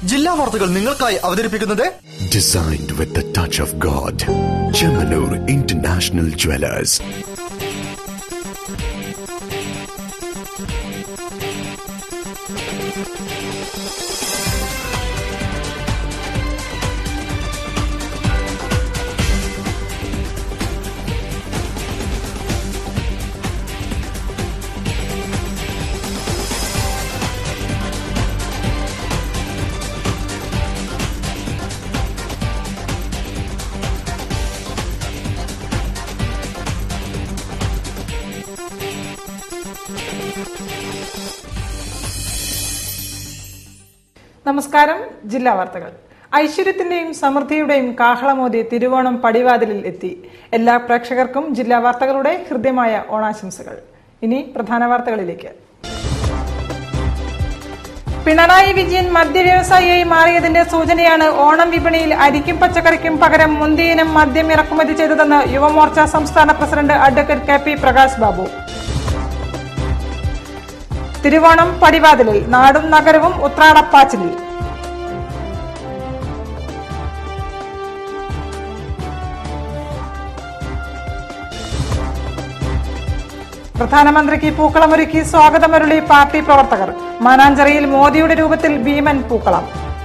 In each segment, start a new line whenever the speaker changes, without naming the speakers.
ജില്ലാ വാർത്തകൾ നിങ്ങൾക്കായി അവതരിപ്പിക്കുന്നത്
Designed with the touch of God. Chemanur International Jewelers.
നമസ്കാരം ജില്ലാ വാർത്തകൾ ഐശ്വര്യത്തിന്റെയും സമൃദ്ധിയുടെയും കാഹളമോദി തിരുവോണം പടിവാതിലിൽ എത്തി എല്ലാ പ്രേക്ഷകർക്കും ജില്ലാ വാർത്തകളുടെ ഹൃദ്യമായ ഓണാശംസകൾ ഇനി പ്രധാന വാർത്തകളിലേക്ക് പിണറായി വിജയൻ മദ്യവ്യവസായിയായി മാറിയതിന്റെ സൂചനയാണ് ഓണം വിപണിയിൽ അരിക്കും പച്ചക്കറിക്കും പകരം മുന്തിയിനം മദ്യം ഇറക്കുമതി ചെയ്തതെന്ന് യുവമോർച്ച സംസ്ഥാന president advocate K P Prakash Babu Thiruvonam പടിവാതിലിൽ നാടും നഗരവും ഉത്രാടപ്പാച്ചിലിൽ പ്രധാനമന്ത്രിക്ക് പൂക്കളമൊരുക്കി സ്വാഗതമരുളി പാർട്ടി പ്രവർത്തകർ മാനാഞ്ചിറയിൽ മോദിയുടെ രൂപത്തിൽ ഭീമൻ പൂക്കളം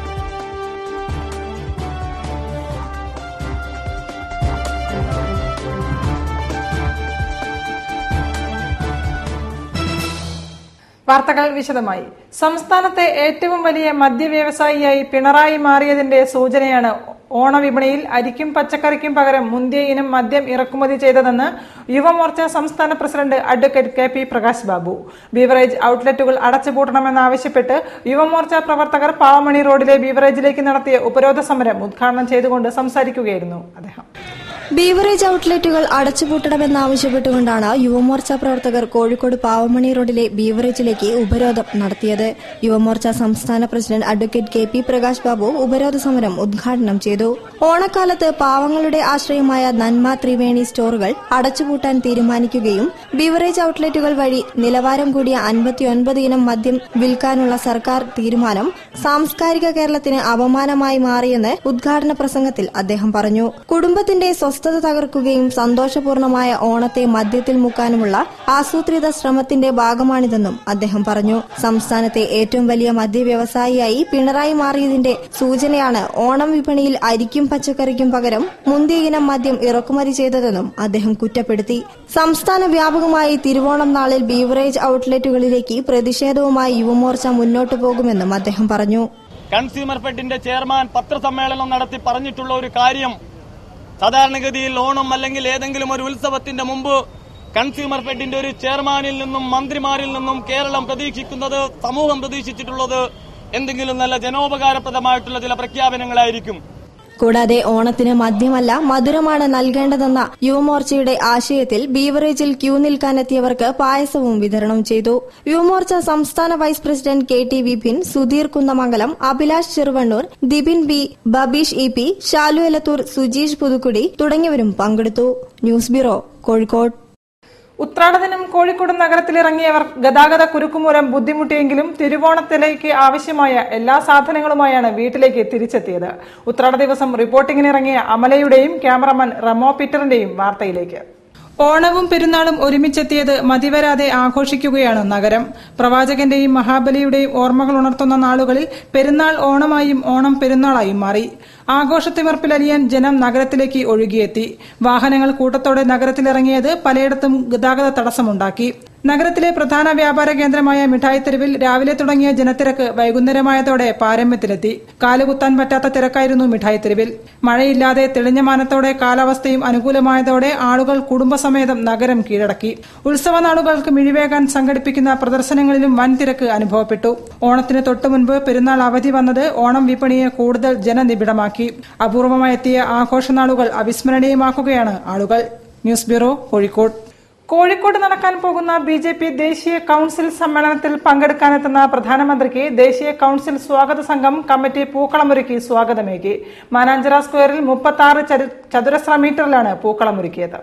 വാർത്തകൾ വിശദമായി സംസ്ഥാനത്തെ ഏറ്റവും വലിയ മദ്യവ്യവസായിയായി പിണറായി മാറിയതിന്റെ സൂചനയാണ് ഓണവിപണിയിൽ അരിക്കും പച്ചക്കറിക്കും പകരം മുന്തിയ ഇനം മദ്യം ഇറക്കുമതി ചെയ്തതെന്ന് യുവമോർച്ച സംസ്ഥാന president advocate K P Prakash Babu beverage ഔട്ട്ലെറ്റുകൾ അടച്ചുപൂട്ടണമെന്നാവശ്യപ്പെട്ട് യുവമോർച്ച പ്രവർത്തകർ പാവമണി റോഡിലെ ബീവറേജിലേക്ക് നടത്തിയ ഉപരോധ സമരം ഉദ്ഘാടനം ചെയ്തുകൊണ്ട് സംസാരിക്കുകയായിരുന്നു അദ്ദേഹം
ബീവറേജ് ഔട്ട്ലെറ്റുകൾ അടച്ചുപൂട്ടണമെന്നാവശ്യപ്പെട്ടുകൊണ്ടാണ് യുവമോർച്ച പ്രവർത്തകർ കോഴിക്കോട് പാവമണി റോഡിലെ ബീവറേജിലേക്ക് ഉപരോധം നടത്തിയത് യുവമോർച്ച സംസ്ഥാന president advocate K P Prakash Babu ഉപരോധ സമരം ഉദ്ഘാടനം ചെയ്തു ഓണക്കാലത്ത് പാവങ്ങളുടെ ആശ്രയമായ നന്മ ത്രിവേണി സ്റ്റോറുകൾ അടച്ചുപൂട്ടാൻ തീരുമാനിക്കുകയും ബീവറേജ് ഔട്ട്ലെറ്റുകൾ വഴി നിലവാരം കൂടിയ അൻപത്തിയൊൻപത് ഇനം മദ്യം വിൽക്കാനുള്ള സർക്കാർ തീരുമാനം സാംസ്കാരിക കേരളത്തിന് അപമാനമായി മാറിയെന്ന് ഉദ്ഘാടന പ്രസംഗത്തിൽ അദ്ദേഹം പറഞ്ഞു കുടുംബത്തിന്റെ സ്വസ്ഥത തകർക്കുകയും സന്തോഷപൂർണമായ ഓണത്തെ മദ്യത്തിൽ മുക്കാനുമുള്ള ആസൂത്രിത ശ്രമത്തിന്റെ ഭാഗമാണിതെന്നും അദ്ദേഹം പറഞ്ഞു സംസ്ഥാനത്തെ ഏറ്റവും വലിയ മദ്യവ്യവസായിയായി പിണറായി മാറിയതിന്റെ സൂചനയാണ് ഓണം വിപണിയിൽ അരിക്കും പച്ചക്കറിക്കും പകരം മുന്തിയ ഇനം മദ്യം ഇറക്കുമതി ചെയ്തതെന്നും അദ്ദേഹം കുറ്റപ്പെടുത്തി സംസ്ഥാന വ്യാപകമായി തിരുവോണം നാളിൽ ബീവറേജ് ഔട്ട്ലെറ്റുകളിലേക്ക് പ്രതിഷേധവുമായി യുവമോർച്ച മുന്നോട്ടു പോകുമെന്നും അദ്ദേഹം പറഞ്ഞു
കൺസ്യൂമർ ഫെഡിന്റെ ചെയർമാൻ പത്രസമ്മേളനം നടത്തി പറഞ്ഞിട്ടുള്ള ഒരു കാര്യം സാധാരണഗതിയിൽ ഓണം അല്ലെങ്കിൽ ഏതെങ്കിലും ഒരു ഉത്സവത്തിന്റെ മുമ്പ് കൺസ്യൂമർ ഫെഡിന്റെ ഒരു ചെയർമാനിൽ നിന്നും മന്ത്രിമാരിൽ നിന്നും കേരളം പ്രതീക്ഷിക്കുന്നത് സമൂഹം പ്രതീക്ഷിച്ചിട്ടുള്ളത് എന്തെങ്കിലും നല്ല ജനോപകാരപ്രദമായിട്ടുള്ള ചില പ്രഖ്യാപനങ്ങളായിരിക്കും
കൂടാതെ ഓണത്തിന് മദ്യമല്ല മധുരമാണ് നൽകേണ്ടതെന്ന യുവമോർച്ചയുടെ ആശയത്തിൽ ബീവറേജിൽ ക്യൂ നിൽക്കാനെത്തിയവർക്ക് പായസവും വിതരണം ചെയ്തു യുവമോർച്ച സംസ്ഥാന vice president K T Vipin Sudheer Kunnamangalam Abhilash Cheruvannur Dibin B Babeesh E P Shalu Elathur Sujeesh Puthukkudi തുടങ്ങിയവരും പങ്കെടുത്തു ന്യൂസ് ബ്യൂറോ കോഴിക്കോട്
ഉത്രാടദിനം കോഴിക്കോട് നഗരത്തിലിറങ്ങിയവർ ഗതാഗത കുരുക്കുമൂലം ബുദ്ധിമുട്ടിയെങ്കിലും തിരുവോണത്തിലേക്ക് ആവശ്യമായ എല്ലാ സാധനങ്ങളുമായാണ് വീട്ടിലേക്ക് തിരിച്ചെത്തിയത് ഉത്രാട ദിവസം റിപ്പോർട്ടിങ്ങിനിറങ്ങിയ അമലയുടെയും ക്യാമറമാൻ റമോ പീറ്ററിന്റെയും വാർത്തയിലേക്ക് ഓണവും പെരുന്നാളും ഒരുമിച്ചെത്തിയത് മതിവരാതെ ആഘോഷിക്കുകയാണ് നഗരം പ്രവാചകന്റെയും മഹാബലിയുടെയും ഓർമ്മകൾ ഉണർത്തുന്ന നാളുകളിൽ പെരുന്നാൾ ഓണമായും ഓണം പെരുന്നാളായും മാറി ആഘോഷത്തിമർപ്പിലലിയാൻ ജനം നഗരത്തിലേക്ക് ഒഴുകിയെത്തി വാഹനങ്ങൾ കൂട്ടത്തോടെ നഗരത്തിലിറങ്ങിയത് പലയിടത്തും ഗതാഗത തടസ്സമുണ്ടാക്കി നഗരത്തിലെ പ്രധാന വ്യാപാര കേന്ദ്രമായ മിഠായിത്തെരുവിൽ രാവിലെ തുടങ്ങിയ ജനത്തിരക്ക് വൈകുന്നേരമായതോടെ പാരമ്യത്തിലെത്തി കാലുകുത്താൻ പറ്റാത്ത തിരക്കായിരുന്നു മിഠായിത്തെരുവിൽ മഴയില്ലാതെ തെളിഞ്ഞ മാനത്തോടെ കാലാവസ്ഥയും അനുകൂലമായതോടെ ആളുകൾ കുടുംബസമേതം നഗരം കീഴടക്കി ഉത്സവ നാളുകൾക്ക് മിഴിവേകാൻ സംഘടിപ്പിക്കുന്ന പ്രദർശനങ്ങളിലും വൻ തിരക്ക് അനുഭവപ്പെട്ടു ഓണത്തിന് തൊട്ടുമുൻപ് പെരുന്നാൾ അവധി വന്നത് ഓണം വിപണിയെ കൂടുതൽ ജനനിബിഡമാക്കി അപൂർവമായി എത്തിയ ആഘോഷനാളുകൾ അവിസ്മരണീയമാക്കുകയാണ് ആളുകൾ ന്യൂസ് ബ്യൂറോ കോഴിക്കോട് കോഴിക്കോട് നടക്കാൻ പോകുന്ന ബി ജെ പി ദേശീയ കൌൺസിൽ സമ്മേളനത്തിൽ പങ്കെടുക്കാനെത്തുന്ന പ്രധാനമന്ത്രിക്ക് ദേശീയ കൌൺസിൽ സ്വാഗത സംഘം കമ്മിറ്റി പൂക്കളമൊരുക്കി സ്വാഗതമേകി മാനാഞ്ചിറ സ്ക്വയറിൽ മുപ്പത്തി ആറ് ചതുരശ്ര മീറ്ററിലാണ് പൂക്കളമൊരുക്കിയത്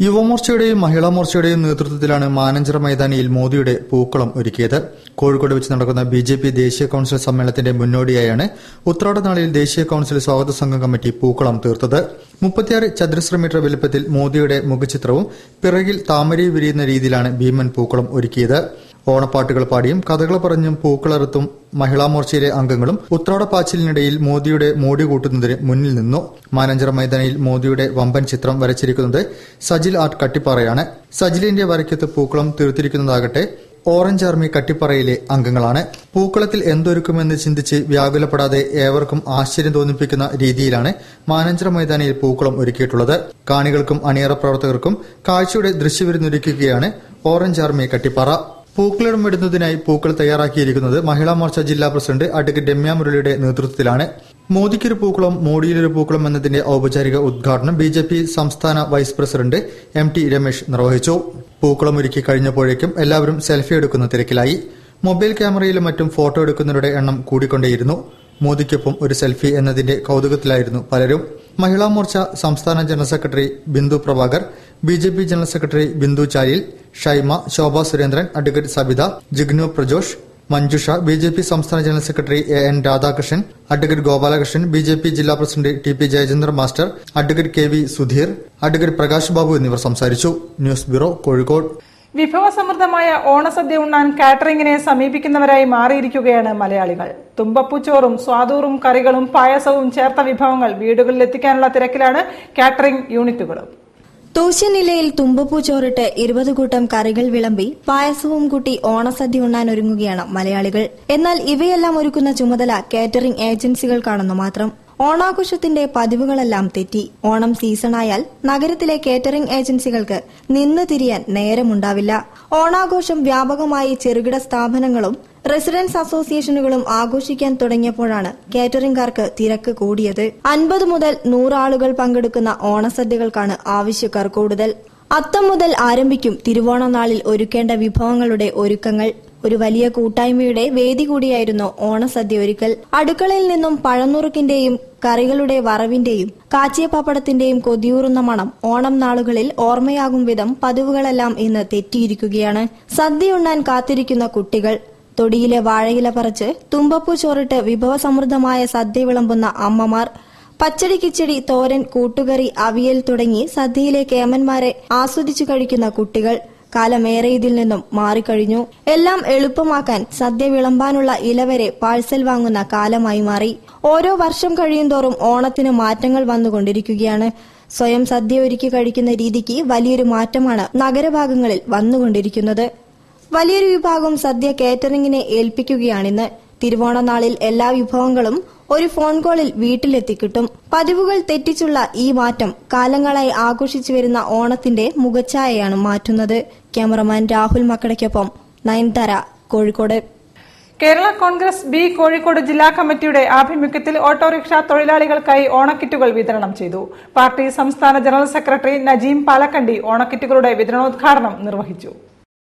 യുവമോർച്ചയുടെയും മഹിളാ മോർച്ചയുടെയും നേതൃത്വത്തിലാണ് മാനഞ്ചിറ മൈതാനിയിൽ മോദിയുടെ പൂക്കളം ഒരുക്കിയത് കോഴിക്കോട് വെച്ച് നടക്കുന്ന ബി ജെ പി ദേശീയ കൌൺസിൽ സമ്മേളനത്തിന്റെ മുന്നോടിയായാണ് ഉത്രാടനാളിൽ ദേശീയ കൌൺസിൽ സ്വാഗത സംഘം കമ്മിറ്റി പൂക്കളം തീർത്തത് മുപ്പത്തിയാറ് ചതുരശ്ര മീറ്റർ വലുപ്പത്തിൽ മോദിയുടെ മുഖചിത്രവും പിറകിൽ താമരയെ വിരിയുന്ന രീതിയിലാണ് ഭീമൻ പൂക്കളം ഒരുക്കിയത് ഓണപ്പാട്ടുകൾ പാടിയും കഥകൾ പറഞ്ഞും പൂക്കളറുത്തും മഹിളാ മോർച്ചയിലെ അംഗങ്ങളും ഉത്രാടപ്പാച്ചിലിനിടയിൽ മോദിയുടെ മോടി കൂട്ടുന്നതിന് മുന്നിൽ നിന്നു മാനഞ്ചിറ മൈതാനിയിൽ മോദിയുടെ വമ്പൻ ചിത്രം വരച്ചിരിക്കുന്നത് സജിൽ ആർട്ട് കട്ടിപ്പാറയാണ് സജിലിന്റെ വരയ്ക്കത്ത് പൂക്കളം തീർത്തിരിക്കുന്നതാകട്ടെ ഓറഞ്ച് ആർമി കട്ടിപ്പറയിലെ അംഗങ്ങളാണ് പൂക്കളത്തിൽ എന്തൊരുക്കുമെന്ന് ചിന്തിച്ച് വ്യാകുലപ്പെടാതെ ഏവർക്കും ആശ്ചര്യം തോന്നിപ്പിക്കുന്ന രീതിയിലാണ് മാനഞ്ചിറ മൈതാനിയിൽ പൂക്കളം ഒരുക്കിയിട്ടുള്ളത് കാണികൾക്കും അണിയറ പ്രവർത്തകർക്കും കാഴ്ചയുടെ ദൃശ്യവിരുന്നൊരുക്കുകയാണ് ഓറഞ്ച് ആർമി കട്ടിപ്പാറ പൂക്കളിടം ഇടുന്നതിനായി പൂക്കൾ തയ്യാറാക്കിയിരിക്കുന്നത് മഹിളാ മോർച്ച ജില്ലാ പ്രസിഡന്റ് അഡ്വക്കേറ്റ് രമ്യ മുരളിയുടെ നേതൃത്വത്തിലാണ് മോദിക്കൊരു പൂക്കളം മോഡിയിലൊരു പൂക്കളം എന്നതിന്റെ ഔപചാരിക ഉദ്ഘാടനം ബി ജെ പി സംസ്ഥാന vice president M T Ramesh നിർവഹിച്ചു പൂക്കളം ഒരുക്കി കഴിഞ്ഞപ്പോഴേക്കും എല്ലാവരും സെൽഫി എടുക്കുന്ന തിരക്കിലായി മൊബൈൽ ക്യാമറയിലും മറ്റും ഫോട്ടോ എടുക്കുന്നവരുടെ എണ്ണം കൂടിക്കൊണ്ടേയിരുന്നു മോദിക്കൊപ്പം ഒരു സെൽഫി എന്നതിന്റെ കൌതുകത്തിലായിരുന്നു പലരും മഹിളാ മോർച്ച സംസ്ഥാന general secretary Bindu Prabhakar B J P general secretary Bindu Chalil Shaima Shobha Surendran advocate Sabitha Jignu Prajosh Manjusha B J P സംസ്ഥാന general secretary A N Radhakrishnan advocate Gopalakrishnan B J P ജില്ലാ president T P Jayachandra master advocate K V Sudheer advocate Prakash Babu എന്നിവർ സംസാരിച്ചു ന്യൂസ് ബ്യൂറോ കോഴിക്കോട്
വിഭവസമൃദ്ധമായ ഓണസദ്യ ഉണ്ണാൻ കാറ്ററിംഗിനെ സമീപിക്കുന്നവരായി മാറിയിരിക്കുകയാണ് മലയാളികൾ തുമ്പപ്പൂച്ചോറും സ്വാദൂറും കറികളും പായസവും ചേർത്ത വിഭവങ്ങൾ വീടുകളിൽ എത്തിക്കാനുള്ള തിരക്കിലാണ് കാറ്ററിംഗ് യൂണിറ്റുകളും
തൂശ്യനിലയിൽ തുമ്പപ്പൂ ചോറിട്ട് ഇരുപത് കൂട്ടം കറികൾ വിളമ്പി പായസവും കൂട്ടി ഓണസദ്യ ഉണ്ണാൻ ഒരുങ്ങുകയാണ് മലയാളികൾ എന്നാൽ ഇവയെല്ലാം ഒരുക്കുന്ന ചുമതല കാറ്ററിംഗ് ഏജൻസികൾക്കാണെന്ന് മാത്രം ഓണാഘോഷത്തിന്റെ പതിവുകളെല്ലാം തെറ്റി ഓണം സീസണായാൽ നഗരത്തിലെ കേറ്ററിംഗ് ഏജൻസികൾക്ക് നിന്ന് തിരിയാൻ നേരമുണ്ടാവില്ല ഓണാഘോഷം വ്യാപകമായി ചെറുകിട സ്ഥാപനങ്ങളും റെസിഡൻസ് അസോസിയേഷനുകളും ആഘോഷിക്കാൻ തുടങ്ങിയപ്പോഴാണ് കേറ്ററിംഗുകാർക്ക് തിരക്ക് കൂടിയത് അൻപത് മുതൽ നൂറാളുകൾ പങ്കെടുക്കുന്ന ഓണസദ്യകൾക്കാണ് ആവശ്യക്കാർ കൂടുതൽ അത്തം മുതൽ ആരംഭിക്കും തിരുവോണ നാളിൽ ഒരുക്കേണ്ട വിഭവങ്ങളുടെ ഒരുക്കങ്ങൾ ഒരു വലിയ കൂട്ടായ്മയുടെ വേദി കൂടിയായിരുന്നു ഓണസദ്യ ഒരുക്കൽ അടുക്കളയിൽ നിന്നും പഴനുറുക്കിന്റെയും കറികളുടെ വറവിന്റെയും കാച്ചിയ പപ്പടത്തിന്റെയും കൊതിയൂറുന്ന മണം ഓണം നാളുകളിൽ ഓർമ്മയാകും വിധം പതിവുകളെല്ലാം ഇന്ന് തെറ്റിയിരിക്കുകയാണ് സദ്യയുണ്ണാൻ കാത്തിരിക്കുന്ന കുട്ടികൾ തൊടിയിലെ വാഴയില പറിച്ച് തുമ്പപ്പൂ ചോറിട്ട് വിഭവസമൃദ്ധമായ സദ്യ വിളമ്പുന്ന അമ്മമാർ പച്ചടി കിച്ചടി തോരൻ കൂട്ടുകറി അവിയൽ തുടങ്ങി സദ്യയിലെ കേമന്മാരെ ആസ്വദിച്ചു കഴിക്കുന്ന കുട്ടികൾ കാലമേറെ ഇതിൽ നിന്നും മാറിക്കഴിഞ്ഞു എല്ലാം എളുപ്പമാക്കാൻ സദ്യ വിളമ്പാനുള്ള ഇല വരെ പാഴ്സൽ വാങ്ങുന്ന കാലമായി മാറി ഓരോ വർഷം കഴിയുന്തോറും ഓണത്തിന് മാറ്റങ്ങൾ വന്നുകൊണ്ടിരിക്കുകയാണ് സ്വയം സദ്യ ഒരുക്കി കഴിക്കുന്ന രീതിക്ക് വലിയൊരു മാറ്റമാണ് നഗരഭാഗങ്ങളിൽ വന്നുകൊണ്ടിരിക്കുന്നത് വലിയൊരു വിഭാഗം സദ്യ കേറ്ററിംഗിനെ ഏൽപ്പിക്കുകയാണിന്ന് തിരുവോണ നാളിൽ എല്ലാ വിഭവങ്ങളും ഒരു ഫോൺ കോളിൽ വീട്ടിലെത്തി കിട്ടും പതിവുകൾ തെറ്റിച്ചുള്ള ഈ മാറ്റം കാലങ്ങളായി ആഘോഷിച്ചു വരുന്ന ഓണത്തിന്റെ മുഖച്ഛായയാണ് മാറ്റുന്നത് ക്യാമറമാൻ രാഹുൽ മക്കടയ്ക്കൊപ്പം നയൻതര കോഴിക്കോട്
കേരള കോൺഗ്രസ് ബി കോഴിക്കോട് ജില്ലാ കമ്മിറ്റിയുടെ ആഭിമുഖ്യത്തിൽ ഓട്ടോറിക്ഷ തൊഴിലാളികൾക്കായി ഓണക്കിറ്റുകൾ വിതരണം ചെയ്തു പാർട്ടി സംസ്ഥാന ജനറൽ സെക്രട്ടറി നജീം പാലക്കണ്ടി ഓണക്കിറ്റുകളുടെ വിതരണോദ്ഘാടനം നിർവഹിച്ചു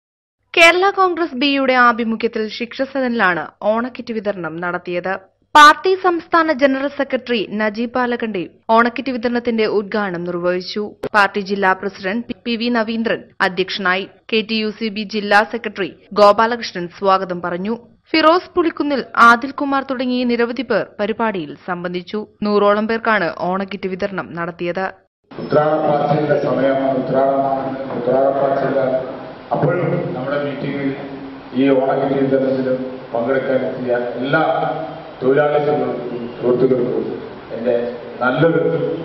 കേരള കോൺഗ്രസ് ബിയുടെ ആഭിമുഖ്യത്തിൽ ശിക്ഷസദനിലാണ് ഓണക്കിറ്റ് വിതരണം നടത്തിയത് പാർട്ടി സംസ്ഥാന ജനറൽ സെക്രട്ടറി നജീബ് പാലക്കണ്ടി ഓണക്കിറ്റ് വിതരണത്തിന്റെ ഉദ്ഘാടനം നിർവഹിച്ചു പാർട്ടി ജില്ലാ പ്രസിഡന്റ് പി വി നവീന്ദ്രൻ അധ്യക്ഷനായി K T U C B ജില്ലാ സെക്രട്ടറി ഗോപാലകൃഷ്ണൻ സ്വാഗതം പറഞ്ഞു ഫിറോസ് പുളിക്കുന്നിൽ ആദിൽകുമാർ തുടങ്ങിയ നിരവധി പേർ പരിപാടിയിൽ സംബന്ധിച്ചു നൂറോളം പേർക്കാണ് ഓണക്കിറ്റ് വിതരണം നടത്തിയത്
ഉത്രാടപ്പാച്ചിലിന്റെ സമയമാണ് ഉത്രാടമാണ് ഉത്രാടപ്പാച്ചില് അപ്പോഴും നമ്മുടെ മീറ്റിംഗിൽ ഈ ഓണക്കിറ്റ് വിതരണത്തിലും പങ്കെടുക്കാൻ എത്തിയ എല്ലാ തൊഴിലാളി സുഹൃത്തുക്കൾക്കും സുഹൃത്തുക്കൾക്കും എന്റെ നല്ലൊരു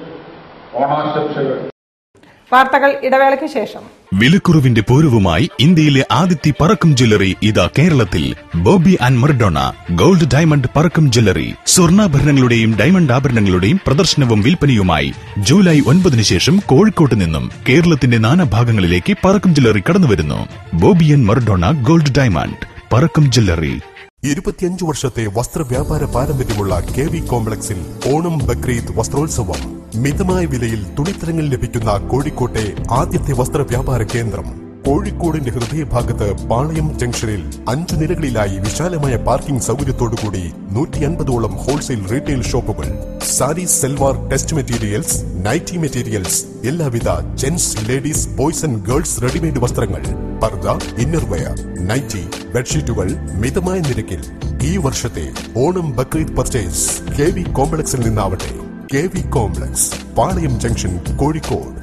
ഓണാശംസകൾ
വാർത്തകൾ ഇടവേളയ്ക്ക് ശേഷം
വിലക്കുറവിന്റെ പൂർവ്വമായി ഇന്ത്യയിലെ ആദ്യത്തെ പറക്കം ജ്വല്ലറി ഇതാ കേരളത്തിൽ Bobby and Mardona gold diamond Parakkam jewellery സ്വർണ്ണാഭരണങ്ങളുടെയും ഡയമണ്ട് ആഭരണങ്ങളുടെയും പ്രദർശനവും വിൽപ്പനയുമായി ജൂലൈ ഒൻപതിനു ശേഷം കോഴിക്കോട്ട് നിന്നും കേരളത്തിന്റെ നാനാഭാഗങ്ങളിലേക്ക് പറക്കം ജ്വല്ലറി കടന്നുവരുന്നു Bobby and Mardona gold diamond Parakkam jewellery
ഇരുപത്തിയഞ്ച് വർഷത്തെ വസ്ത്രവ്യാപാര പാരമ്പര്യമുള്ള കെ വി കോംപ്ലക്സിൽ ഓണം ബക്രീദ് വസ്ത്രോത്സവം മിതമായ വിലയിൽ തുണിത്തരങ്ങൾ ലഭിക്കുന്ന കോഴിക്കോട്ടെ ആദ്യത്തെ വസ്ത്രവ്യാപാര കേന്ദ്രം കോഴിക്കോടിന്റെ ഹൃദയഭാഗത്ത് പാളയം ജംഗ്ഷനിൽ അഞ്ചു നിലകളിലായി വിശാലമായ പാർക്കിംഗ് സൗകര്യത്തോടുകൂടി നൂറ്റി അൻപതോളം ഹോൾസെയിൽ റീറ്റെയിൽ ഷോപ്പുകൾ സാരി സെൽവാർ ടെസ്റ്റ് മെറ്റീരിയൽസ് നൈറ്റി മെറ്റീരിയൽസ് എല്ലാവിധ gents ladies boys and girls readymade വസ്ത്രങ്ങൾ പർദ ഇന്നർവെയർ നൈറ്റി ബെഡ്ഷീറ്റുകൾ മിതമായ നിരക്കിൽ ഈ വർഷത്തെ Onam Bakrid purchase K V കോംപ്ലക്സിൽ നിന്നാവട്ടെ K V complex Palayam junction Kozhikode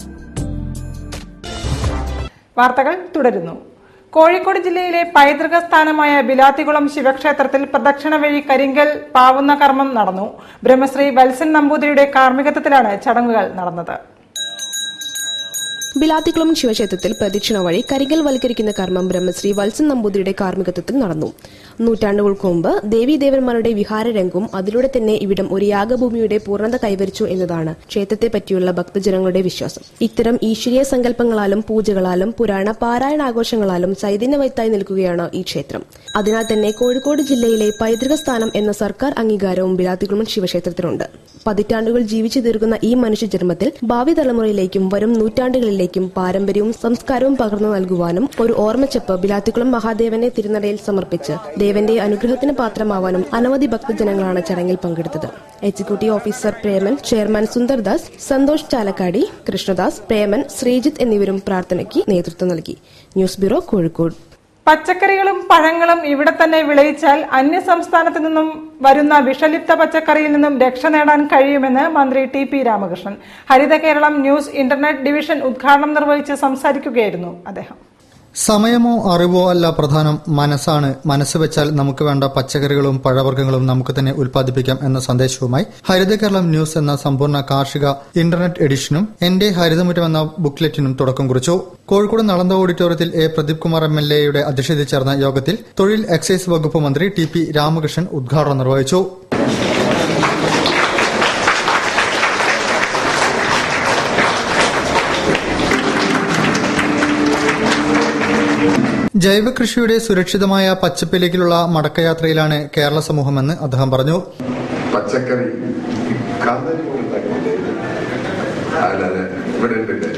വാർത്തകൾ തുടരുന്നു കോഴിക്കോട് ജില്ലയിലെ പൈതൃക സ്ഥാനമായ ബിലാത്തികുളം ശിവക്ഷേത്രത്തിൽ പ്രദക്ഷിണ വഴി കരിങ്കൽ പാവുന്ന കർമ്മം നടന്നു ബ്രഹ്മശ്രീ വത്സൻ നമ്പൂതിരിയുടെ കാർമ്മികത്വത്തിലാണ് ചടങ്ങുകൾ നടന്നത്
ബിലാത്തിക്കുളം ശിവക്ഷേത്രത്തിൽ പ്രദക്ഷിണ വഴി കരികൽ വൽക്കരിക്കുന്ന കർമ്മം ബ്രഹ്മശ്രീ വത്സൻ നമ്പൂതിരിയുടെ കാർമ്മികത്വത്തിൽ നടന്നു നൂറ്റാണ്ടുകൾക്ക് മുമ്പ് ദേവീദേവന്മാരുടെ വിഹാരരംഗവും അതിലൂടെ തന്നെ ഇവിടം ഒരു യാഗഭൂമിയുടെ പൂർണ്ണത കൈവരിച്ചു എന്നതാണ് ക്ഷേത്രത്തെ പറ്റിയുള്ള ഭക്തജനങ്ങളുടെ വിശ്വാസം ഇത്തരം ഈശ്വരീയ സങ്കല്പങ്ങളാലും പൂജകളാലും പുരാണ പാരായണാഘോഷങ്ങളാലും ചൈതന്യവത്തായി നിൽക്കുകയാണ് ഈ ക്ഷേത്രം അതിനാൽ തന്നെ കോഴിക്കോട് ജില്ലയിലെ പൈതൃക സ്ഥാനം എന്ന സർക്കാർ അംഗീകാരവും ബിലാത്തിക്കുളം ശിവക്ഷേത്രത്തിനുണ്ട് പതിറ്റാണ്ടുകൾ ജീവിച്ചു തീർക്കുന്ന ഈ മനുഷ്യജന്മത്തിൽ ഭാവി തലമുറയിലേക്കും വരും നൂറ്റാണ്ടുകളിലേക്കും പാരമ്പര്യവും സംസ്കാരവും പകർന്നു നൽകുവാനും ഒരു ഓർമ്മച്ചെപ്പ് ബിലാത്തിക്കുളം മഹാദേവനെ തിരുനടയിൽ സമർപ്പിച്ച് ദേവന്റെ അനുഗ്രഹത്തിന് പാത്രമാവാനും അനവധി ഭക്തജനങ്ങളാണ് ചടങ്ങിൽ പങ്കെടുത്തത് executive officer Preman chairman Sundardas Santhosh Chalakkadi Krishnadas Preman Sreejith എന്നിവരും പ്രാർത്ഥനയ്ക്ക് നേതൃത്വം നൽകി ന്യൂസ് ബ്യൂറോ കോഴിക്കോട്
പച്ചക്കറികളും പഴങ്ങളും ഇവിടെ തന്നെ വിളയിച്ചാൽ അന്യ സംസ്ഥാനത്തു നിന്നും വരുന്ന വിഷലിപ്ത പച്ചക്കറിയിൽ നിന്നും രക്ഷ നേടാൻ കഴിയുമെന്ന് മന്ത്രി T P Ramakrishnan Haritha Keralam news internet division ഉദ്ഘാടനം നിർവഹിച്ച് സംസാരിക്കുകയായിരുന്നു അദ്ദേഹം
സമയമോ അറിവോ അല്ല പ്രധാനം മനസ്സാണ് മനസ്സ് വെച്ചാൽ നമുക്ക് വേണ്ട പച്ചക്കറികളും പഴവർഗ്ഗങ്ങളും നമുക്ക് തന്നെ ഉൽപ്പാദിപ്പിക്കാം എന്ന സന്ദേശവുമായി ഹരിത കേരളം ന്യൂസ് എന്ന സമ്പൂർണ്ണ കാർഷിക ഇന്റർനെറ്റ് എഡിഷനും എന്റെ ഹരിതമുറ്റം എന്ന ബുക്ക്ലെറ്റിനും തുടക്കം കുറിച്ചു കോഴിക്കോട് നളന്ദ ഓഡിറ്റോറിയത്തിൽ A Pradeep Kumar M L എയുടെ അധ്യക്ഷതയിൽ ചേർന്ന യോഗത്തിൽ തൊഴിൽ എക്സൈസ് വകുപ്പ് മന്ത്രി ടി പി രാമകൃഷ്ണൻ ഉദ്ഘാടനം നിർവഹിച്ചു ജൈവ കൃഷിയുടെ സുരക്ഷിതമായ പച്ചപ്പിലേക്കുള്ള മടക്കയാത്രയിലാണ് കേരള സമൂഹമെന്ന് അദ്ദേഹം പറഞ്ഞു
പച്ചക്കറി കാന്താരി പോലും ഉണ്ടാക്കുന്നില്ലേ അല്ലാതെ ഇവിടെ ഉണ്ടല്ലേ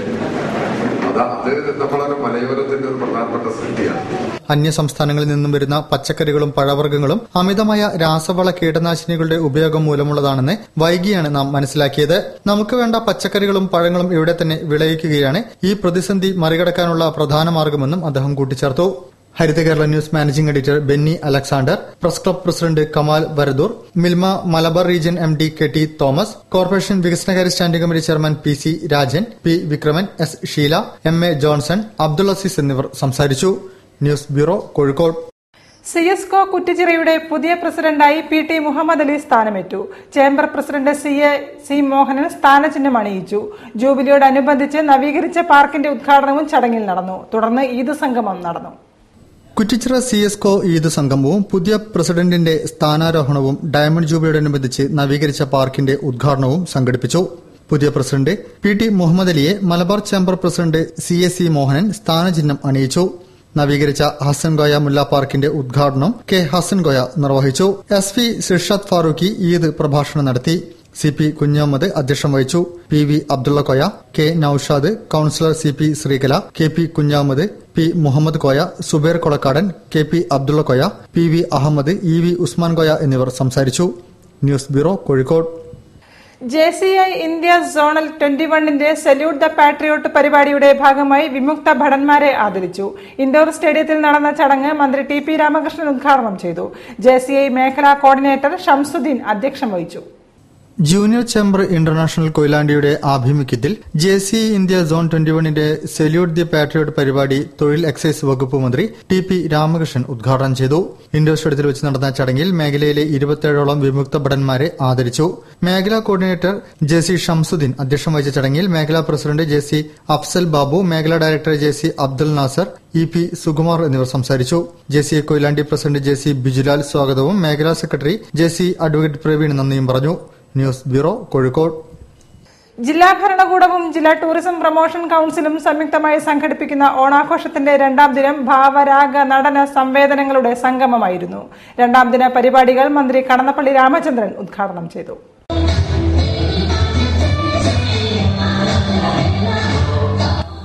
അതാ അത് നമ്മളൊരു മലയോരത്തിന്റെ ഒരു പ്രധാനപ്പെട്ട സൃഷ്ടിയാണ്
അന്യ സംസ്ഥാനങ്ങളിൽ നിന്നും വരുന്ന പച്ചക്കറികളും പഴവർഗ്ഗങ്ങളും അമിതമായ രാസവള കീടനാശിനികളുടെ ഉപയോഗം മൂലമുള്ളതാണെന്ന് വൈകിയാണ് നാം മനസ്സിലാക്കിയത് നമുക്ക് വേണ്ട പച്ചക്കറികളും പഴങ്ങളും ഇവിടെ തന്നെ വിളയിക്കുകയാണ് ഈ പ്രതിസന്ധി മറികടക്കാനുള്ള പ്രധാന മാർഗമെന്നും അദ്ദേഹം കൂട്ടിച്ചേർത്തു Haritha Kerala news managing editor Benny Alexander press club president Kamal Varadoor Milma Malabar region M D K T Thomas corporation വികസനകാര്യ standing committee chairman P C Rajan P Vikraman S Sheela M A Johnson Abdul Azeez എന്നിവർ സംസാരിച്ചു news bureau Kozhikode
C S co കുറ്റിച്ചിറയുടെ പുതിയ പ്രസിഡന്റായി പി ടി മുഹമ്മദ് അലി സ്ഥാനമേറ്റു chamber president C A C Mohanan സ്ഥാനചിഹ്നം അണിയിച്ചു ജൂബിലിയോടനുബന്ധിച്ച് നവീകരിച്ച പാർക്കിന്റെ ഉദ്ഘാടനവും ചടങ്ങിൽ നടന്നു തുടർന്ന് ഈദ് സംഗമം നടന്നു
Kuttichira C S co Eid സംഗമവും പുതിയ പ്രസിഡന്റിന്റെ സ്ഥാനാരോഹണവും ഡയമണ്ട് ജൂബിലിയോടനുബന്ധിച്ച് നവീകരിച്ച പാർക്കിന്റെ ഉദ്ഘാടനവും സംഘടിപ്പിച്ചു പുതിയ പ്രസിഡന്റ് പി ടി മുഹമ്മദ് അലിയെ Malabar chamber president C A C Mohanan സ്ഥാനചിഹ്നം അണിയിച്ചു നവീകരിച്ച ഹസൻ ഗോയ മുല്ല പാർക്കിന്റെ ഉദ്ഘാടനം കെ ഹസൻ ഗോയ നിർവഹിച്ചു എസ് പി സിർഷാദ് ഫാറൂഖി ഈദ് പ്രഭാഷണം നടത്തി സി പി കുഞ്ഞഹമ്മദ് അധ്യക്ഷം വഹിച്ചു P V Abdulla Koya K Naushad councillor C P Sreekala K P Kunhahammed P Muhammad Koya Subair Kolakkadan K P Abdulla Koya P V Ahammed E V Usman Koya എന്നിവർ സംസാരിച്ചു news bureau Kozhikode
J C I India zonal twenty വണ്ണിന്റെ സല്യൂട്ട് ദ പാട്രിയോട്ട് പരിപാടിയുടെ ഭാഗമായി വിമുക്ത ഭടന്മാരെ ആദരിച്ചു ഇൻഡോർ സ്റ്റേഡിയത്തിൽ നടന്ന ചടങ്ങ് മന്ത്രി ടി പി രാമകൃഷ്ണൻ ഉദ്ഘാടനം ചെയ്തു ജെ സി ഐ മേഖലാ കോർഡിനേറ്റർ ഷംസുദ്ദീൻ അധ്യക്ഷം വഹിച്ചു
ജൂനിയർ ചേംബർ ഇന്റർനാഷണൽ കൊയിലാണ്ടിയുടെ ആഭിമുഖ്യത്തിൽ J C India zone twenty വണ്ണിന്റെ സെല്യൂട്ട് ദി പാട്രിയോട്ട് പരിപാടി തൊഴിൽ എക്സൈസ് വകുപ്പ് മന്ത്രി ടി പി രാമകൃഷ്ണൻ ഉദ്ഘാടനം ചെയ്തു ഇൻഡോർ സ്റ്റേഡിയത്തിൽ വെച്ച് നടന്ന ചടങ്ങിൽ മേഖലയിലെ ഇരുപത്തിയേഴോളം വിമുക്ത ഭടന്മാരെ ആദരിച്ചു മേഖലാ കോർഡിനേറ്റർ ജെ സി ഷംസുദ്ദീൻ അധ്യക്ഷം വഹിച്ച ചടങ്ങിൽ മേഖലാ president J C Afsal Babu മേഖലാ director J C Abdul Nasar E P Sukumar എന്നിവർ സംസാരിച്ചു J C Koyilandy president J C Bijulal സ്വാഗതവും മേഖലാ secretary J C advocate Praveen നന്ദിയും പറഞ്ഞു ന്യൂസ് ബ്യൂറോ കോഴിക്കോട്
ജില്ലാ ഭരണകൂടവും ജില്ലാ ടൂറിസം പ്രൊമോഷൻ കൌൺസിലും സംയുക്തമായി സംഘടിപ്പിക്കുന്ന ഓണാഘോഷത്തിന്റെ രണ്ടാം ദിനം ഭാവരാഗ നടന സംവേദനങ്ങളുടെ സംഗമമായിരുന്നു രണ്ടാം ദിന പരിപാടികൾ മന്ത്രി കടന്നപ്പള്ളി രാമചന്ദ്രൻ ഉദ്ഘാടനം ചെയ്തു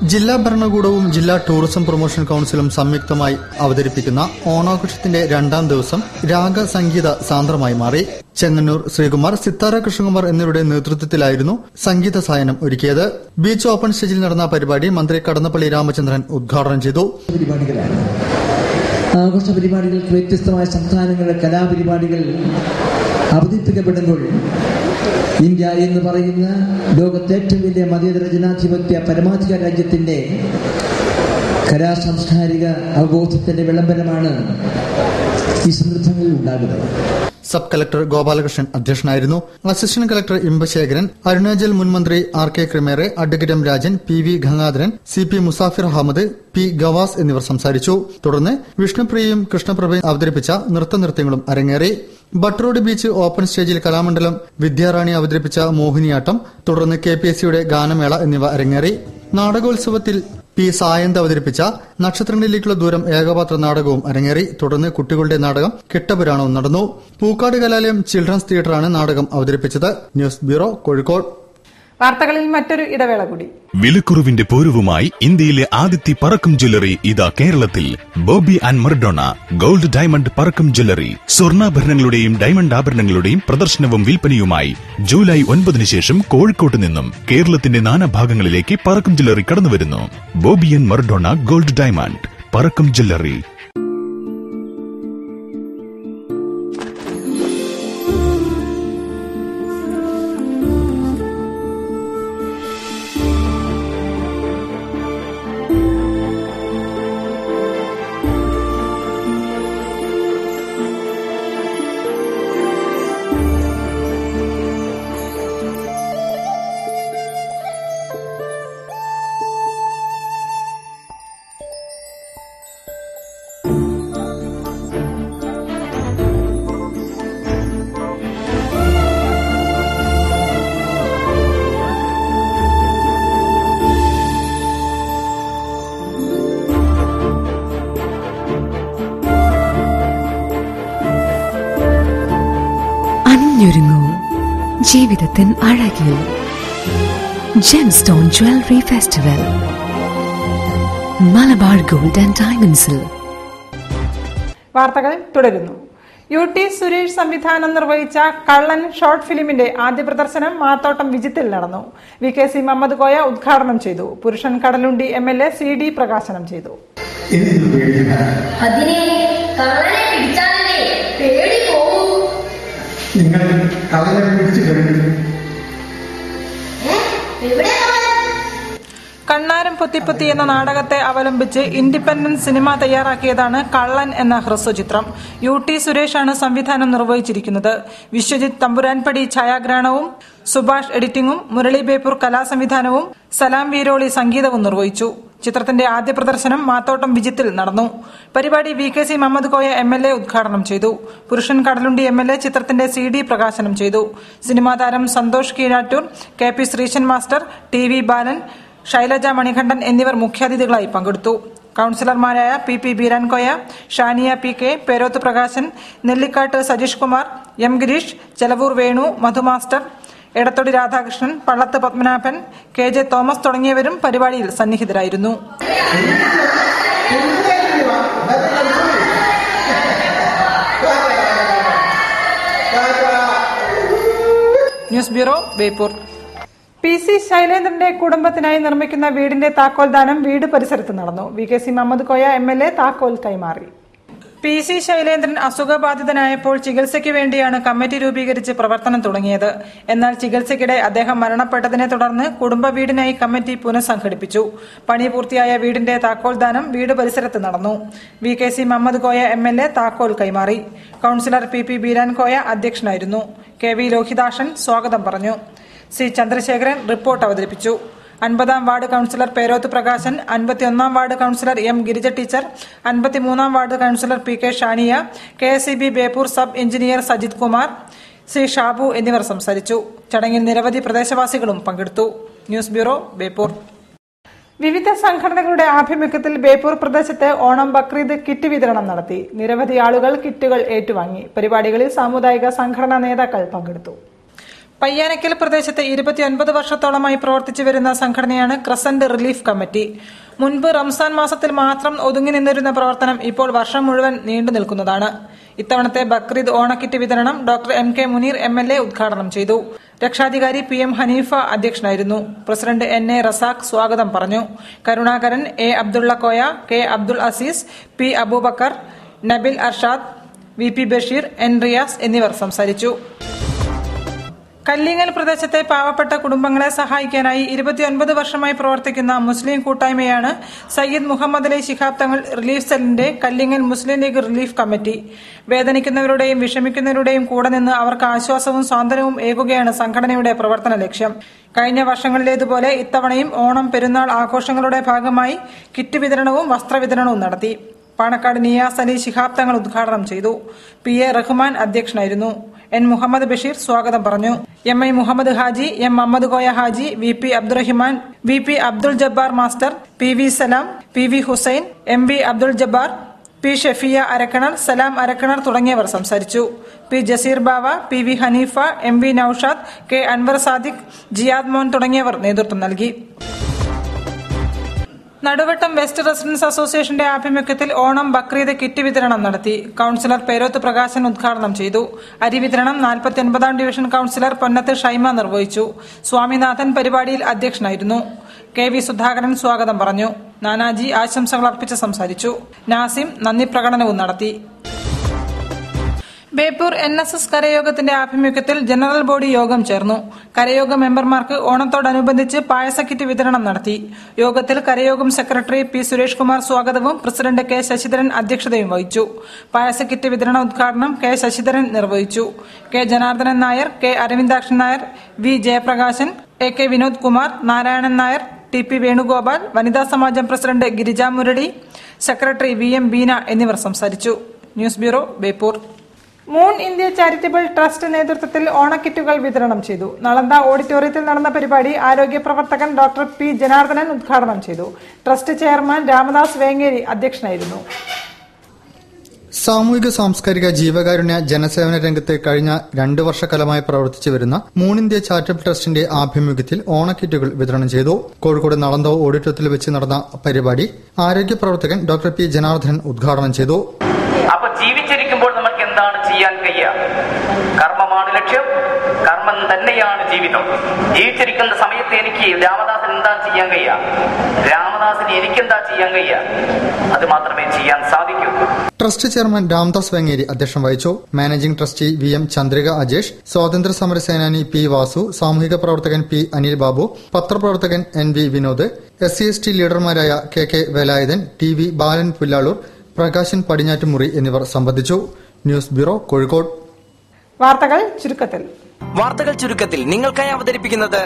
ജില്ലാ ഭരണകൂടവും ജില്ലാ ടൂറിസം പ്രൊമോഷൻ കൌൺസിലും സംയുക്തമായി അവതരിപ്പിക്കുന്ന ഓണാഘോഷത്തിന്റെ രണ്ടാം ദിവസം രാഗ സംഗീത സാന്ദ്രമായി മാറി ചെങ്ങന്നൂർ ശ്രീകുമാർ സിത്താര കൃഷ്ണകുമാർ എന്നിവരുടെ നേതൃത്വത്തിലായിരുന്നു സംഗീത സായനം ഒരുക്കിയത് ബീച്ച് ഓപ്പൺ സ്റ്റേജിൽ നടന്ന പരിപാടി മന്ത്രി കടന്നപ്പള്ളി രാമചന്ദ്രൻ ഉദ്ഘാടനം ചെയ്തു
പരിപാടികളാണ് ആഘോഷ പരിപാടികൾക്ക് വ്യത്യസ്തമായ സംസ്ഥാനങ്ങളിലെ കലാപരിപാടികൾ അവതരിപ്പിക്കപ്പെടുമ്പോൾ ഇന്ത്യ എന്ന് പറയുന്ന ലോകത്തെ ഏറ്റവും വലിയ മതേതര ജനാധിപത്യ പരമാധികാര രാജ്യത്തിന്റെ കലാ സാംസ്കാരിക അവബോധത്തിന്റെ വിളംബരമാണ് ഈ സന്ദർഭങ്ങളിൽ ഉണ്ടാകുന്നത്
സബ് കളക്ടർ ഗോപാലകൃഷ്ണൻ അധ്യക്ഷനായിരുന്നു അസിസ്റ്റന്റ് കളക്ടർ ഇമ്പശേഖരൻ അരുണാചൽ മുൻ മന്ത്രി ആർ കെ ക്രിമേറെ advocate M Rajan P V Gangadharan C P Musafir Ahammed P Gavas എന്നിവർ സംസാരിച്ചു തുടർന്ന് വിഷ്ണുപ്രിയയും കൃഷ്ണപ്രഭയും അവതരിപ്പിച്ച നൃത്തനൃത്യങ്ങളും അരങ്ങേറി ബട്ട്റോഡ് ബീച്ച് ഓപ്പൺ സ്റ്റേജിൽ കലാമണ്ഡലം വിദ്യാറാണി അവതരിപ്പിച്ച മോഹിനിയാട്ടം തുടർന്ന് കെ പി എസ് സിയുടെ ഗാനമേള എന്നിവ അരങ്ങേറി നാടകോത്സവത്തിൽ പി സായന്ത് അവതരിപ്പിച്ച നക്ഷത്രങ്ങളിലേക്കുള്ള ദൂരം ഏകപാത്ര നാടകവും അരങ്ങേറി തുടർന്ന് കുട്ടികളുടെ നാടകം കെട്ടപുരാണവും നടന്നു പൂക്കാട് കലാലയം ചിൽഡ്രൻസ് തിയേറ്ററാണ് നാടകം അവതരിപ്പിച്ചത് ന്യൂസ് ബ്യൂറോ കോഴിക്കോട്
വാർത്തകളിൽ മറ്റൊരു ഇടവേള കൂടി
വിലക്കുറവിന്റെ പൂരവുമായി ഇന്ത്യയിലെ ആദ്യത്തെ പറക്കം ജ്വല്ലറി ഇതാ കേരളത്തിൽ Bobby and Mardona gold diamond Parakkam jewellery സ്വർണ്ണാഭരണങ്ങളുടെയും ഡയമണ്ട് ആഭരണങ്ങളുടെയും പ്രദർശനവും വിൽപ്പനയുമായി ജൂലൈ ഒൻപതിന് ശേഷം കോഴിക്കോട്ട് നിന്നും കേരളത്തിന്റെ നാനാഭാഗങ്ങളിലേക്ക് പറക്കം ജ്വല്ലറി കടന്നുവരുന്നു Bobby and Mardona gold diamond Parakkam jewellery
അണിഞ്ഞൊരുങ്ങൂ ജീവിതത്തിൻ അഴകിൽ gemstone jewellery festival Malabar gold and ഡയമണ്ട്സിൽ
വാർത്തകൾ തുടരുന്നു യു ടി സുരേഷ് സംവിധാനം നിർവഹിച്ച കള്ളൻ ഷോർട്ട് ഫിലിമിന്റെ ആദ്യ പ്രദർശനം മാത്തോട്ടം വിജിത്തിൽ നടന്നു V K C Muhammad Koya ഉദ്ഘാടനം ചെയ്തു Purushan Kadalundi M L A C D പ്രകാശനം ചെയ്തു
അതിനെ കള്ളനെ പിടിച്ചാലേ പേടി പോകൂ
നിങ്ങൾ കള്ളനെ പിടിച്ചു കഴിഞ്ഞു
എവിടെ
കണ്ണാരം പൊത്തിപ്പൊത്തി എന്ന നാടകത്തെ അവലംബിച്ച് ഇൻഡിപെൻഡന്റ് സിനിമ തയ്യാറാക്കിയതാണ് കള്ളൻ എന്ന ഹ്രസ്വചിത്രം യു ടി സുരേഷാണ് സംവിധാനം നിർവഹിച്ചിരിക്കുന്നത് വിശ്വജിത്ത് തമ്പുരാൻപടി ഛായാഗ്രഹണവും സുഭാഷ് എഡിറ്റിംഗും മുരളി ബേപ്പൂർ കലാസംവിധാനവും സലാം വീരോളി സംഗീതവും നിർവഹിച്ചു ചിത്രത്തിന്റെ ആദ്യ പ്രദർശനം മാത്തോട്ടം വിജിത്തിൽ നടന്നു പരിപാടി V K C Muhammad Koya M L A ഉദ്ഘാടനം ചെയ്തു Purushan Kadalundi M L A ചിത്രത്തിന്റെ സി ഡി പ്രകാശനം ചെയ്തു സിനിമാ താരം Santhosh Keezhattoor K P Sreesan master T V Balan Shailaja Manikandan എന്നിവർ മുഖ്യാതിഥികളായി പങ്കെടുത്തു കൌൺസിലർമാരായ P P Beerankoya Shaniya P K Peroth Prakashan Nellikkattu Sajeesh Kumar M Gireesh Chelavoor Venu Madhu master Edathodi Radhakrishnan Pallath Padmanabhan K J Thomas തുടങ്ങിയവരും പരിപാടിയിൽ സന്നിഹിതരായിരുന്നു news bureau Beypore P C ശൈലേന്ദ്രന്റെ കുടുംബത്തിനായി നിർമ്മിക്കുന്ന വീടിന്റെ താക്കോൽദാനം വീട് പരിസരത്ത് നടന്നു V K C Muhammad Koya M L A താക്കോൽ കൈമാറി പി സി ശൈലേന്ദ്രൻ അസുഖബാധിതനായപ്പോൾ ചികിത്സയ്ക്ക് വേണ്ടിയാണ് കമ്മിറ്റി രൂപീകരിച്ച് പ്രവർത്തനം തുടങ്ങിയത് എന്നാൽ ചികിത്സയ്ക്കിടെ അദ്ദേഹം മരണപ്പെട്ടതിനെ തുടർന്ന് കുടുംബ വീടിനായി കമ്മിറ്റി പുനഃസംഘടിപ്പിച്ചു പണി പൂർത്തിയായ വീടിന്റെ താക്കോൽദാനം വീട് പരിസരത്ത് നടന്നു V K C Muhammad Koya M L A താക്കോൽ കൈമാറി councillor P P Beeran Koya അധ്യക്ഷനായിരുന്നു കെ വി ലോഹിതാഷൻ സ്വാഗതം പറഞ്ഞു സി ചന്ദ്രശേഖരൻ റിപ്പോർട്ട് അവതരിപ്പിച്ചു അൻപതാം വാർഡ് കൌൺസിലർ പേരോത്ത് പ്രകാശൻ അൻപത്തിയൊന്നാം ward councillor M Girija teacher അൻപത്തിമൂന്നാം ward councillor P K Shaniya K S B Beypore sub engineer Sajith Kumar C Shabu എന്നിവർ സംസാരിച്ചു ചടങ്ങിൽ നിരവധി പ്രദേശവാസികളും പങ്കെടുത്തു ന്യൂസ് ബ്യൂറോ ബേപ്പൂർ വിവിധ സംഘടനകളുടെ ആഭിമുഖ്യത്തിൽ ബേപ്പൂർ പ്രദേശത്ത് ഓണം ബക്രീദ് കിറ്റ് വിതരണം നടത്തി നിരവധി ആളുകൾ കിറ്റുകൾ ഏറ്റുവാങ്ങി പരിപാടികളിൽ സാമുദായിക സംഘടനാ നേതാക്കൾ പങ്കെടുത്തു പയ്യാനക്കൽ പ്രദേശത്ത് ഇരുപത്തിയൊൻപത് വർഷത്തോളമായി പ്രവർത്തിച്ചു വരുന്ന സംഘടനയാണ് ക്രസന്റ് റിലീഫ് കമ്മിറ്റി മുൻപ് റംസാൻ മാസത്തിൽ മാത്രം ഒതുങ്ങി നിന്നിരുന്ന പ്രവർത്തനം ഇപ്പോൾ വർഷം മുഴുവൻ നീണ്ടു നിൽക്കുന്നതാണ് ഇത്തവണത്തെ ബക്രീദ് ഓണക്കിറ്റ് വിതരണം doctor M K Muneer M L A ഉദ്ഘാടനം ചെയ്തു രക്ഷാധികാരി പി എം ഹനീഫ അധ്യക്ഷനായിരുന്നു പ്രസിഡന്റ് എൻ എ റസാഖ് സ്വാഗതം പറഞ്ഞു Karunakaran A Abdulla Koya K Abdul Azeez P Aboobacker Nabil Arshad V P Basheer N Riyas എന്നിവർ സംസാരിച്ചു കല്ലിങ്ങൽ പ്രദേശത്തെ പാവപ്പെട്ട കുടുംബങ്ങളെ സഹായിക്കാനായി ഇരുപത്തിയൊൻപത് വർഷമായി പ്രവർത്തിക്കുന്ന മുസ്ലിം കൂട്ടായ്മയാണ് സയ്യിദ് മുഹമ്മദ് അലി ശിഹാബ് തങ്ങൾ റിലീഫ് സെല്ലിന്റെ കല്ലിങ്ങൽ മുസ്ലിം ലീഗ് റിലീഫ് കമ്മിറ്റി വേദനിക്കുന്നവരുടെയും വിഷമിക്കുന്നവരുടെയും കൂടെ നിന്ന് അവർക്ക് ആശ്വാസവും സ്വാതന്ത്ര്യവും ഏകുകയാണ് സംഘടനയുടെ പ്രവർത്തന ലക്ഷ്യം കഴിഞ്ഞ വർഷങ്ങളിലേതുപോലെ ഇത്തവണയും ഓണം പെരുന്നാൾ ആഘോഷങ്ങളുടെ ഭാഗമായി കിറ്റ് വിതരണവും വസ്ത്രവിതരണവും നടത്തി പാണക്കാട് നിയാസ് അലി ശിഹാബ് തങ്ങൾ ഉദ്ഘാടനം ചെയ്തു പി എ റഹ്മാൻ അധ്യക്ഷനായിരുന്നു എൻ മുഹമ്മദ് ബഷീർ സ്വാഗതം പറഞ്ഞു M I Muhammad Haji M Muhammad Koya Haji V P Abdurahiman V P Abdul Jabbar master P V Salam P V Hussain M B Abdul Jabbar P Shefiya Arakkanar Salam Arakkanar തുടങ്ങിയവർ സംസാരിച്ചു P Jaseer Bava P V Hanifa M V Naushad K Anwar Sadiq Jiyad Mon തുടങ്ങിയവർ നേതൃത്വം നൽകി നടുവട്ടം വെസ്റ്റ് റെസിഡൻസ് അസോസിയേഷന്റെ ആഭിമുഖ്യത്തിൽ ഓണം ബക്രീദ് കിറ്റ് വിതരണം നടത്തി കൌൺസിലർ പേരോത്ത് പ്രകാശൻ ഉദ്ഘാടനം ചെയ്തു അരി വിതരണം നാൽപ്പത്തിയൊൻപതാം ഡിവിഷൻ കൌൺസിലർ പൊന്നത്ത് ഷൈമ നിർവഹിച്ചു സ്വാമിനാഥൻ പരിപാടിയിൽ അധ്യക്ഷനായിരുന്നു കെ വി സുധാകരൻ സ്വാഗതം പറഞ്ഞു നാനാജി ആശംസകൾ അർപ്പിച്ച് സംസാരിച്ചു നാസിം നന്ദി പ്രകടനവും നടത്തി ബേപ്പൂർ എൻ എസ് എസ് കരയോഗത്തിന്റെ ആഭിമുഖ്യത്തിൽ ജനറൽ ബോഡി യോഗം ചേർന്നു കരയോഗ മെമ്പർമാർക്ക് ഓണത്തോടനുബന്ധിച്ച് പായസക്കിറ്റ് വിതരണം നടത്തി യോഗത്തിൽ കരയോഗം സെക്രട്ടറി പി സുരേഷ് കുമാർ സ്വാഗതവും പ്രസിഡന്റ് കെ ശശിധരൻ അധ്യക്ഷതയും വഹിച്ചു പായസക്കിറ്റ് വിതരണ ഉദ്ഘാടനം കെ ശശിധരൻ നിർവഹിച്ചു K Janardhanan Nair K Aravindakshan Nair V Jayaprakashan A K Vinod Kumar Narayanan Nair T P Venugopal വനിതാ സമാജം president Girija Murali secretary V M Beena എന്നിവർ സംസാരിച്ചു news bureau Beypore moon India charitable trust നേതൃത്വത്തിൽ ഓണക്കിറ്റുകൾ വിതരണം ചെയ്തു നളന്ദ ഓഡിറ്റോറിയത്തിൽ നടന്ന പരിപാടി ആരോഗ്യ പ്രവർത്തകൻ ഡോക്ടർ പി ജനാർദ്ദനൻ ഉദ്ഘാടനം ചെയ്തു ട്രസ്റ്റ് ചെയർമാൻ രാമദാസ് വേങ്ങേരി അധ്യക്ഷനായിരുന്നു
സാമൂഹിക സാംസ്കാരിക ജീവകാരുണ്യ ജനസേവന രംഗത്ത് കഴിഞ്ഞ രണ്ടു വർഷക്കാലമായി പ്രവർത്തിച്ചു വരുന്ന മൂന്നിന്ത്യ ചാരിറ്റബിൾ ട്രസ്റ്റിന്റെ ആഭിമുഖ്യത്തിൽ ഓണക്കിറ്റുകൾ വിതരണം ചെയ്തു കോഴിക്കോട് നളന്തോ ഓഡിറ്റോറിയത്തിൽ വെച്ച് നടന്ന പരിപാടി ആരോഗ്യ പ്രവർത്തകൻ ഡോക്ടർ പി ജനാർദ്ദനൻ ഉദ്ഘാടനം ചെയ്തു
അപ്പൊ ജീവിച്ചിരിക്കുമ്പോൾ നമുക്ക് എന്താണ് ചെയ്യാൻ കഴിയുക കർമ്മമാണ് ലക്ഷ്യം കർമ്മം തന്നെയാണ് ജീവിതം ജീവിച്ചിരിക്കുന്ന സമയത്ത് എനിക്ക് രാമദാസൻ എന്താ ചെയ്യാൻ കഴിയുക രാമദാസിന് എനിക്കെന്താ ചെയ്യാൻ കഴിയുക അത് മാത്രമേ ചെയ്യാൻ സാധിക്കൂ
ട്രസ്റ്റ് ചെയർമാൻ രാംദാസ് വെങ്ങേരി അധ്യക്ഷം വഹിച്ചു managing trustee V M Chandrika Ajesh സ്വാതന്ത്ര്യ സമര സേനാനി പി വാസു സാമൂഹിക പ്രവർത്തകൻ പി അനിൽ ബാബു പത്രപ്രവർത്തകൻ N V Vinod S C S T ലീഡർമാരായ K K Velayudhan T V Balan Pullaloor Prakashan Padinjattumuri എന്നിവർ സംബന്ധിച്ചു ന്യൂസ് ബ്യൂറോ കോഴിക്കോട്
വാർത്തകൾ ചുരുക്കത്തിൽ
വാർത്തകൾ ചുരുക്കത്തിൽ നിങ്ങൾക്കായി അവതരിപ്പിക്കുന്നത്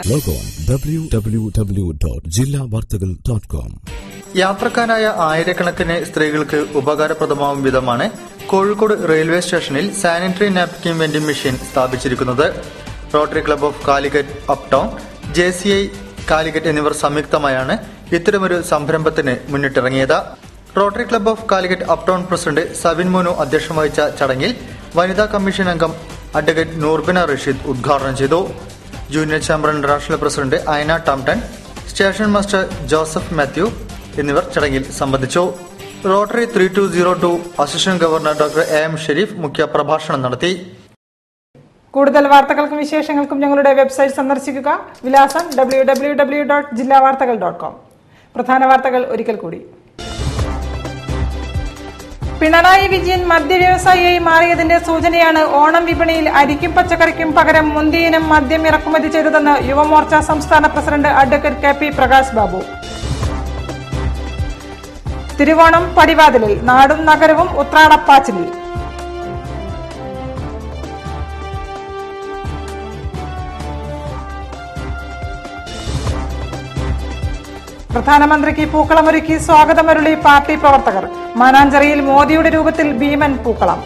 www.jillavartagal.com
യാത്രക്കാരായ ആയിരക്കണക്കിന് സ്ത്രീകൾക്ക് ഉപകാരപ്രദമാവും വിധമാണ് കോഴിക്കോട് റെയിൽവേ സ്റ്റേഷനിൽ സാനിറ്ററി നാപ്കിൻ വെൻഡിംഗ് മെഷീൻ സ്ഥാപിച്ചിരിക്കുന്നത് rotary club of Calicut uptown J C I Calicut എന്നിവർ സംയുക്തമായാണ് ഇത്തരമൊരു സംരംഭത്തിന് മുന്നിട്ടിറങ്ങിയത് rotary club of Calicut uptown president Savin Monu അധ്യക്ഷം വഹിച്ച ചടങ്ങിൽ വനിതാ കമ്മീഷൻ അംഗം അഡ്വക്കേറ്റ് നൂർബിന റഷീദ് ഉദ്ഘാടനം ചെയ്തു junior chamber international president Ayana ടംടൺ സ്റ്റേഷൻ മാസ്റ്റർ ജോസഫ് മാത്യു എന്നിവർ ചടങ്ങിൽ സംബന്ധിച്ചു rotary three two zero two assistant governor doctor A M Shareef മുഖ്യ പ്രഭാഷണം നടത്തി
കൂടുതൽ വാർത്തകൾക്കും വിശേഷങ്ങൾക്കും ഞങ്ങളുടെ വെബ്സൈറ്റ് സന്ദർശിക്കുക വിലാസം ഡബ്ല്യൂ ഡബ്ല്യൂ ഡബ്ല്യൂ ഡോട്ട് ജില്ലാ വാർത്തകൾ ഡോട്ട് കോം പ്രധാന വാർത്തകൾ ഒരിക്കൽ കൂടി പിണറായി വിജയൻ മദ്യവ്യവസായിയായി മാറിയതിന്റെ സൂചനയാണ് ഓണം വിപണിയിൽ അരിക്കും പച്ചക്കറിക്കും പകരം മുന്തിയിനം മദ്യം ഇറക്കുമതി ചെയ്തതെന്ന് യുവമോർച്ച സംസ്ഥാന president advocate K P Prakash Babu Thiruvonam പടിവാതിലിൽ നാടും നഗരവും ഉത്രാടപ്പാച്ചിലിൽ പ്രധാനമന്ത്രിക്ക് പൂക്കളമൊരുക്കി സ്വാഗതമരുളി പാർട്ടി പ്രവർത്തകർ മാനാഞ്ചിറയിൽ മോദിയുടെ രൂപത്തിൽ ഭീമൻ പൂക്കളം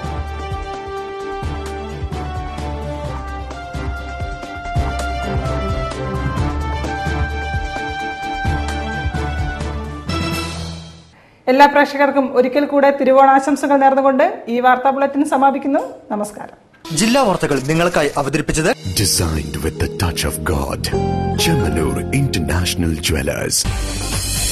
എല്ലാ പ്രേക്ഷകർക്കും ഒരിക്കൽ കൂടെ തിരുവോണാശംസകൾ നേർന്നുകൊണ്ട് ഈ വാർത്താ ബുള്ളറ്റിൻ സമാപിക്കുന്നു നമസ്കാരം
ജില്ലാ വാർത്തകൾ നിങ്ങൾക്കായി അവതരിപ്പിച്ചത്
Designed with the touch of God. Chemanur International Jewelers.